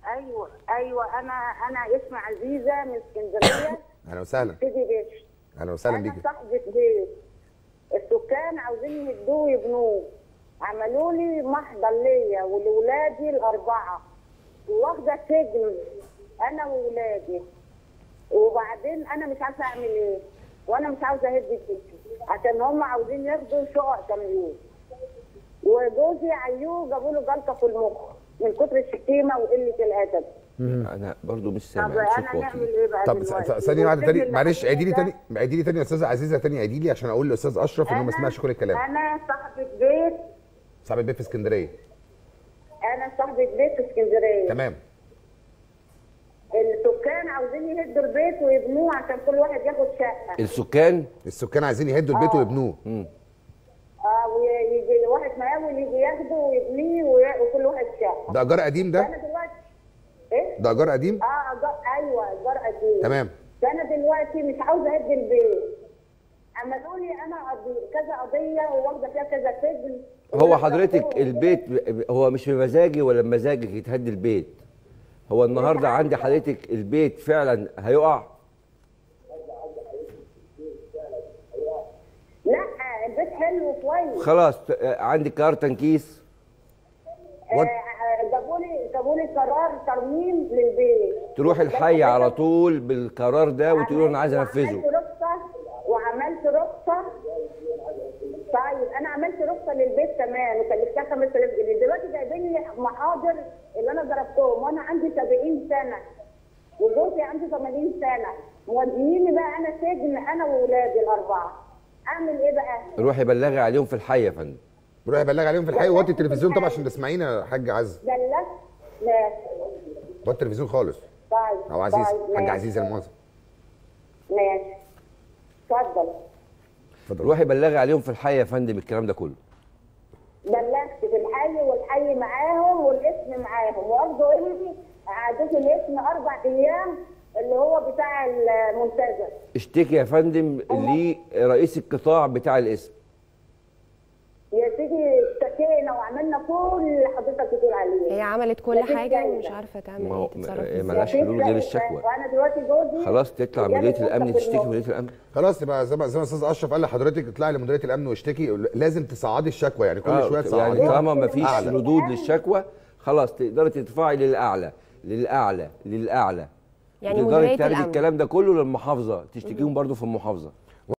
ايوه ايوه انا انا اسمي عزيزه من اسكندريه اهلا وسهلا سيدي باشا اهلا وسهلا انا بيكي صاحبه بيت السكان عاوزين يدوه يبنوه عملوا لي محضر ليا ولولادي الاربعه واخده سجن انا وولادي وبعدين انا مش عارفه اعمل ايه وانا مش عاوزه اهد بيتي عشان هم عاوزين ياخدوا شقق كاملين وجوزي عيوه جابوا له جلطه في المخ من كتر الشتيمه وقله الادب انا برضو مش طب سامع انا صوت نعمل واطي ايه بقى طب ث- دلوقتي؟ ث- ثانيه واحده تاني والسجن معلش اللي عيدي لي ده- تاني عيدي لي تاني يا استاذه عزيزه تاني عيدي لي عشان اقول للاستاذ اشرف انه ما أنا- سمعش كل الكلام انا صاحبه بيت صاحب البيت في اسكندريه انا صاحبه بيت في اسكندريه تمام السكان عاوزين يهدوا البيت ويبنوه عشان كل واحد ياخد شقه السكان السكان عايزين يهدوا البيت آه. ويبنوه اه ويجي واحد مقاول يجي ياخده ويبنيه وي- وكل واحد شقه ده ايجار قديم ده انا دلوقتي ايه؟ ده ايجار قديم اه أجار ايوه ايجار قديم تمام فانا دلوقتي مش عاوزه اهد البيت عملوا لي انا قضي كذا قضيه وواخده فيها كذا سجن هو حضرتك البيت هو مش بمزاجي ولا بمزاجك يتهد البيت هو النهارده عندي حضرتك البيت فعلا هيقع لا البيت حلو كويس خلاص آه، عندك قرار تنكيس وات- آه، جابوا لي جابوا لي قرار ترميم للبيت تروح الحي على طول بالقرار ده وتقول له انا عايز انفذه وعملت رخصه وعملت رخصه طيب انا عملت رخصه للبيت كمان وكلفتها 5000 جنيه دلوقتي جايبين لي محاضر اللي انا ضربتهم وانا عندي 70 سنه وجوزي عنده 80 سنه موديني بقى انا سجن انا واولادي الاربعه اعمل ايه بقى؟ روحي بلغي عليهم في الحي يا فندم روح يبلغ عليهم في الحي وطي التلفزيون طبعا عشان تسمعينا يا حاج عز بلغت ماشي وطي التلفزيون خالص طيب او عزيز طيب، حاج ماشي. عزيز المؤاخذه ماشي اتفضل اتفضل روحي بلغي عليهم في الحي يا فندم الكلام ده كله بلغت في الحي والحي معاهم والاسم معاهم وقصده ايه عادت الاسم اربع ايام اللي هو بتاع المنتزه اشتكي يا فندم لرئيس القطاع بتاع الاسم يا سيدي اشتكينا وعملنا كل اللي حضرتك بتقول عليه هي عملت كل مفيش حاجه فايدة. ومش عارفه تعمل ما هو- ايه تتصرف ما- ازاي ملهاش مفيش حلول غير فايدة. الشكوى. وانا دلوقتي جوزي خلاص تطلع جاله مديريه الامن نقطة في تشتكي المخ. مديريه الامن خلاص يبقى زي ما زي ما الاستاذ اشرف قال لحضرتك اطلعي لمديريه الامن واشتكي لازم تصعدي الشكوى يعني كل آه، شويه يعني تصعدي طالما ما فيش أعلى. ردود للشكوى خلاص تقدري تدفعي للاعلى للاعلى للاعلى يعني وتقدري مديرية تاخدي الأمن. الكلام ده كله للمحافظه تشتكيهم برضو في المحافظه